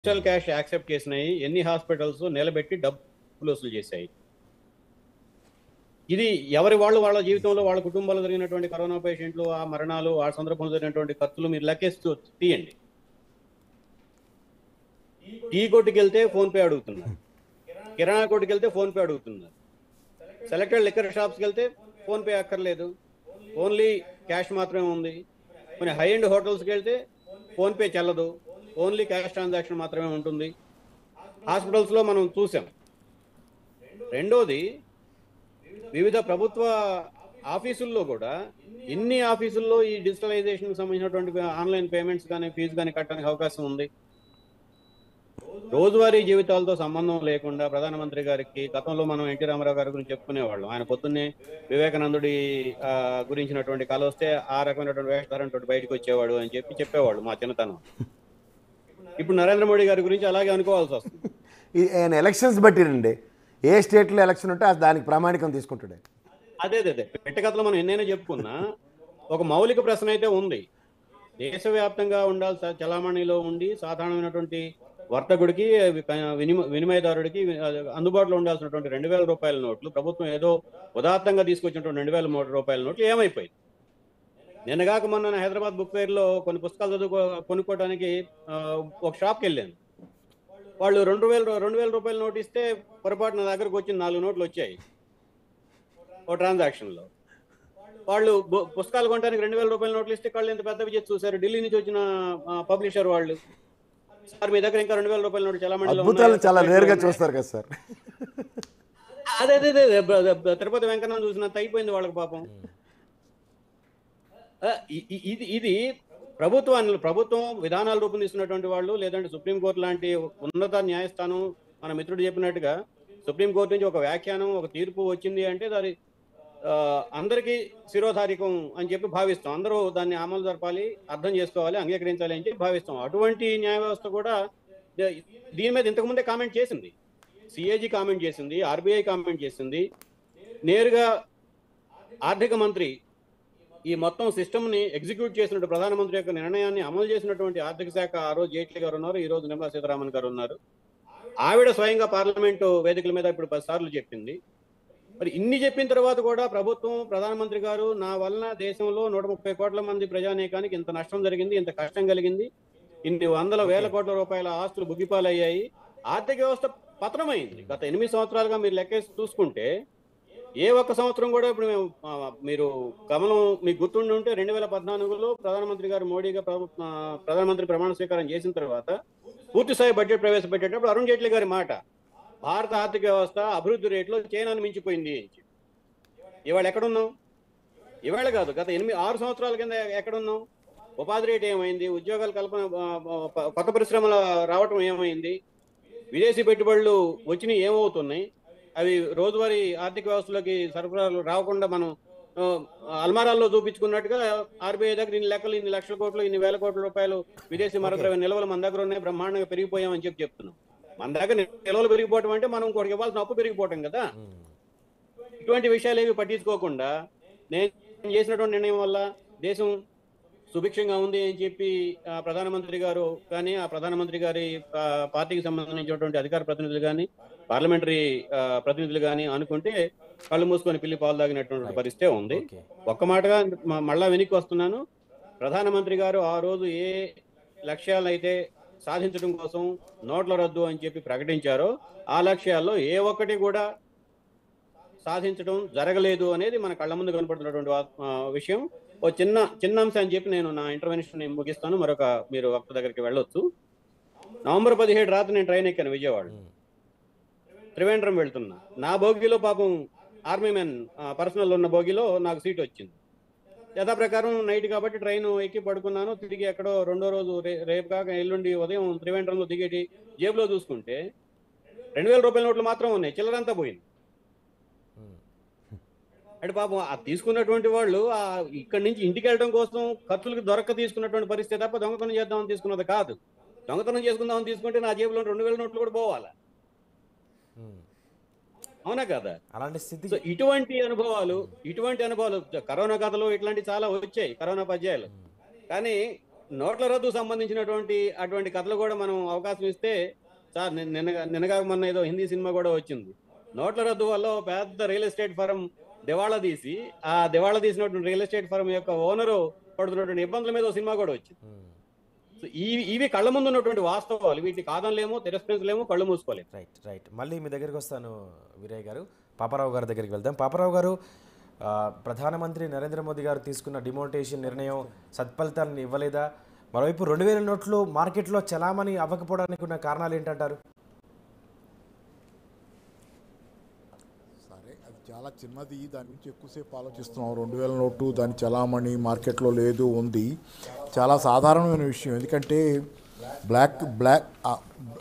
Digital cash accept చేసినాయి ఎన్ని hospitals నిలబెట్టి డబ్బులు వసూలు చేశాయి ఇది ఎవరి వాళ్ళు వాళ్ళ జీవితంలో వాళ్ళ కుటుంబాల్లో జరిగినటువంటి కరోనా పేషెంట్లు ఆ మరణాలు ఆ సందర్భంలో జరిగినటువంటి ఖర్చులు మీరు లెక్కేస్తూ తీయండి టీ కొట్టుకి వెళ్తే ఫోన్ పే అడుగుతున్నారు కిరాణా కొట్టుకి వెళ్తే ఫోన్ పే అడుగుతున్నారు సెలెక్టెడ్ లిక్కర్ షాప్స్కి వెళ్తే ఫోన్ పే అక్కర్లేదు ఓన్లీ క్యాష్ మాత్రమే ఉంది కొన్ని హై ఎండ్ హోటల్స్కి వెళ్తే ఫోన్ పే చెల్లదు ఓన్లీ క్యాష్ ట్రాన్సాక్షన్ మాత్రమే ఉంటుంది హాస్పిటల్స్లో మనం చూసాం రెండోది వివిధ ప్రభుత్వ ఆఫీసుల్లో కూడా ఎన్ని ఆఫీసుల్లో ఈ డిజిటలైజేషన్ సంబంధించినటువంటి ఆన్లైన్ పేమెంట్స్ కానీ ఫీజు కానీ కట్టడానికి అవకాశం ఉంది రోజువారీ జీవితాలతో సంబంధం లేకుండా ప్రధానమంత్రి గారికి గతంలో మనం ఎన్టీ రామారావు గారి గురించి చెప్పుకునేవాళ్ళం ఆయన పొద్దున్నే వివేకానందుడి ఆ, గురించినటువంటి కళ వస్తే ఆ రకమైనటువంటి వేషధారంతో బయటకు వచ్చేవాడు అని చెప్పి చెప్పేవాళ్ళు మా చిన్నతనం ఇప్పుడు నరేంద్ర మోడీ గారి గురించి అలాగే అనుకోవాల్సి వస్తుంది ఈ ఆయన ఎలక్షన్స్ బట్టినండి ఏ స్టేట్లో ఎలక్షన్ ఉంటే ఆ దానికి ప్రామాణికం తీసుకుంటాడు ఆయన. అదే అదే అదే పెట్టకథలో మనం ఎన్నైనా చెప్పుకున్నా ఒక మౌలిక ప్రశ్న అయితే ఉంది దేశవ్యాప్తంగా ఉండాల్సి చలామణిలో ఉండి సాధారణమైనటువంటి వర్తకుడికి వినిమ వినిమయదారుడికి అందుబాటులో ఉండాల్సినటువంటి రెండు వేల రూపాయల నోట్లు ప్రభుత్వం ఏదో ఉదాత్తంగా తీసుకొచ్చినటువంటి రెండు వేల మూడు రూపాయల నోట్లు ఏమైపోయింది నిన్నగాక మొన్న హైదరాబాద్ బుక్ ఫెయిర్ లో కొన్ని పుస్తకాలు చదువుకో కొనుక్కోవడానికి ఆ, ఒక షాప్కి వెళ్ళాను వాళ్ళు రెండు వేల రెండు వేల రూపాయల నోట్ ఇస్తే పొరపాటు నా దగ్గరకు వచ్చిన నాలుగు నోట్లు వచ్చాయి ఓ ట్రాన్సాక్షన్ లో వాళ్ళు బు- పుస్తకాలు కొనడానికి రెండు వేల రూపాయల నోట్లు ఇస్తే వాళ్ళు ఎంత పెద్దవి చేసి చూసారు ఢిల్లీ నుంచి వచ్చిన పబ్లిషర్ వాళ్ళు సార్ మీ దగ్గర ఇంకా రెండు వేల రూపాయల నోట్లు చలామణిలో అద్భుతాలు ఉన్నాయా? చాలా నేరుగా చూస్తారు కదా సార్ అదే అదే అదే బ- బ- తిరుపతి వెంకన్న చూసినంత అయిపోయింది వాళ్ళకి పాపం ఆ, ఇ- ఇ- ఇది ఇది ప్రభుత్వాన్ని ప్రభుత్వం విధానాలు రూపొందిస్తున్నటువంటి వాళ్ళు లేదంటే సుప్రీంకోర్టు లాంటి ఉన్నత న్యాయస్థానం మన మిత్రుడు చెప్పినట్టుగా సుప్రీంకోర్టు నుంచి ఒక వ్యాఖ్యానం ఒక తీర్పు వచ్చింది అంటే దాని ఆ, అందరికీ శిరోధారికం అని చెప్పి భావిస్తాం అందరూ దాన్ని అమలు జరపాలి అర్థం చేసుకోవాలి అంగీకరించాలి అని చెప్పి భావిస్తాం అటువంటి న్యాయ వ్యవస్థ కూడా ద- దీని మీద ఇంతకుముందే కామెంట్ చేసింది సిఏజీ కామెంట్ చేసింది ఆర్బీఐ కామెంట్ చేసింది నేరుగా ఆర్థిక మంత్రి ఈ మొత్తం సిస్టమ్ ని ఎగ్జిక్యూట్ చేసినట్టు ప్రధానమంత్రి యొక్క నిర్ణయాన్ని అమలు చేసినటువంటి ఆర్థిక శాఖ ఆ రోజు జైట్లీ గారు ఉన్నారు ఈ రోజు నిర్మలా సీతారామన్ గారు ఉన్నారు ఆవిడ స్వయంగా పార్లమెంటు వేదికల మీద ఇప్పుడు పది సార్లు చెప్పింది మరి ఇన్ని చెప్పిన తర్వాత కూడా ప్రభుత్వం ప్రధానమంత్రి గారు నా వలన దేశంలో నూట ముప్పై కోట్ల మంది ప్రజానీకానికి ఇంత నష్టం జరిగింది ఇంత కష్టం కలిగింది ఇన్ని వందల వేల కోట్ల రూపాయల ఆస్తులు బుగ్గిపాలయ్యాయి ఆర్థిక వ్యవస్థ పతనమైంది గత ఎనిమిది సంవత్సరాలుగా మీరు లెక్కేసి చూసుకుంటే ఏ ఒక్క సంవత్సరం కూడా ఇప్పుడు మేము ఆ, మీరు గమనం మీకు గుర్తుండి ఉంటే రెండు వేల పద్నాలుగులో ప్రధానమంత్రి గారు మోడీగా ప్రభు- ఆ, ప్రధానమంత్రి ప్రమాణ స్వీకారం చేసిన తర్వాత పూర్తి స్థాయి బడ్జెట్ ప్రవేశపెట్టేటప్పుడు అరుణ్ జైట్లీ గారి మాట భారత ఆర్థిక వ్యవస్థ అభివృద్ధి రేట్లో చైనాను మించిపోయింది అని చెప్పి. ఇవాళ ఎక్కడున్నాం ఇవాళ కాదు గత ఎనిమిది ఆరు సంవత్సరాల కింద ఎక్కడున్నాం ఉపాధి రేటు ఏమైంది ఉద్యోగాల కల్పన ఆ, ఆ, కొత్త పరిశ్రమల రావటం ఏమైంది విదేశీ పెట్టుబడులు వచ్చినాయి ఏమవుతున్నాయి అవి రోజువారీ ఆర్థిక వ్యవస్థలోకి సరఫరాలు రాకుండా మనం ఆ, అల్మారాల్లో చూపించుకున్నట్టుగా ఆర్బీఐ దగ్గర ఇన్ని లెక్కలు ఇన్ని లక్షల కోట్లు ఇన్ని వేల కోట్ల రూపాయలు విదేశీ మరద్రవ్య నిల్వలు మన దగ్గర ఉన్నాయి బ్రహ్మాండంగా పెరిగిపోయామని చెప్పి చెప్తున్నాం మన దగ్గర నిల్వలు పెరిగిపోవటం అంటే మనం ఇంకోటికి ఇవ్వాల్సిన అప్పు పెరిగిపోవటం కదా ఇటువంటి విషయాలు ఏవి పట్టించుకోకుండా నేను చేసినటువంటి నిర్ణయం వల్ల దేశం సుభిక్షంగా ఉంది అని చెప్పి ఆ, ప్రధానమంత్రి గారు కానీ ఆ ప్రధానమంత్రి గారి ఆ, పార్టీకి సంబంధించినటువంటి అధికార ప్రతినిధులు కానీ పార్లమెంటరీ ఆ, ప్రతినిధులు కానీ అనుకుంటే కళ్ళు మూసుకొని పిల్లి పాలు తాగినటువంటి పరిస్థితే ఉంది ఓకే ఒక్క మాటగా మ- మళ్ళా వెనక్కి వస్తున్నాను ప్రధానమంత్రి గారు ఆ రోజు ఏ లక్ష్యాలను అయితే సాధించడం కోసం నోట్ల రద్దు అని చెప్పి ప్రకటించారో ఆ లక్ష్యాల్లో ఏ ఒక్కటి కూడా సాధించడం జరగలేదు అనేది మన కళ్ళ ముందు కనపడుతున్నటువంటి వా- ఆ, విషయం ఓ చిన్న చిన్న అంశం అని చెప్పి నేను నా ఇంటర్వెన్షన్ ముగిస్తాను మరొక మీరు ఒక్క దగ్గరికి వెళ్ళొచ్చు నవంబర్ పదిహేడు రాత్రి నేను ట్రైన్ ఎక్కాను విజయవాడ త్రివేంద్రం వెళ్తున్నా నా భోగిలో పాపం ఆర్మీ మెన్ పర్సనల్ ఉన్న భోగిలో నాకు సీట్ వచ్చింది యథా ప్రకారం నైట్ కాబట్టి ట్రైన్ ఎక్కి పడుకున్నాను తిరిగి ఎక్కడో రెండో రోజు రే- రేపు కాక ఎల్లుండి ఉదయం త్రివేంద్రంలో దిగేటి జేబులో చూసుకుంటే రెండు వేల రూపాయల నోట్లు మాత్రం ఉన్నాయి చిల్లరంతా పోయింది అంటే పాపం ఆ తీసుకున్నటువంటి వాళ్ళు ఆ ఇక్కడి నుంచి ఇంటికి వెళ్ళడం కోసం ఖర్చులకు దొరక్క తీసుకున్నటువంటి పరిస్థితి తప్ప దొంగతనం చేద్దామని తీసుకున్నది కాదు దొంగతనం చేసుకుందామని తీసుకుంటే నా జేబులో రెండు వేల నోట్లు కూడా పోవాలా అవునా కదా అలాంటి స్థితి సో ఇటువంటి అనుభవాలు ఇటువంటి అనుభవాలు కరోనా కథలు ఇట్లాంటి చాలా వచ్చాయి కరోనా పద్యాలు కానీ నోట్ల రద్దు సంబంధించినటువంటి అటువంటి కథలు కూడా మనం అవకాశం ఇస్తే సార్ నిన్న నిన్నగా- నిన్నగా మొన్న ఏదో హిందీ సినిమా కూడా వచ్చింది నోట్ల రద్దు వల్ల ఓ పెద్ద రియల్ ఎస్టేట్ ఫరం దివాళా తీసి ఆ దివాళా తీసినటువంటి రియల్ ఎస్టేట్ ఫరం యొక్క ఓనరు పడుతున్నటువంటి ఇబ్బందుల మీద ఓ సినిమా కూడా వచ్చింది సో ఇవి ఇవి కళ్ళ ముందు ఉన్నటువంటి వాస్తవాలు వీటిని కాదనలేము తిరస్కరించలేము కళ్ళు మూసుకోలేము రైట్ రైట్ మళ్ళీ మీ దగ్గరికి వస్తాను వీరయ్య గారు పాపారావు గారి దగ్గరికి వెళ్దాం పాపారావు గారు ఆ, ప్రధానమంత్రి నరేంద్ర మోదీ గారు తీసుకున్న డిమోటేషన్ నిర్ణయం సత్ఫలితాలను ఇవ్వలేదా మరోవైపు రెండు వేల నోట్లు మార్కెట్లో చలామణి అవ్వకపోవడానికి ఉన్న కారణాలు ఏంటంటారు సరే అది చాలా చిన్నది దాని గురించి ఎక్కువసేపు ఆలోచిస్తున్నాం రెండు వేల నోటు దాని చలామణి మార్కెట్లో లేదు ఉంది చాలా సాధారణమైన విషయం ఎందుకంటే బ్లాక్ బ్లాక్ ఆ,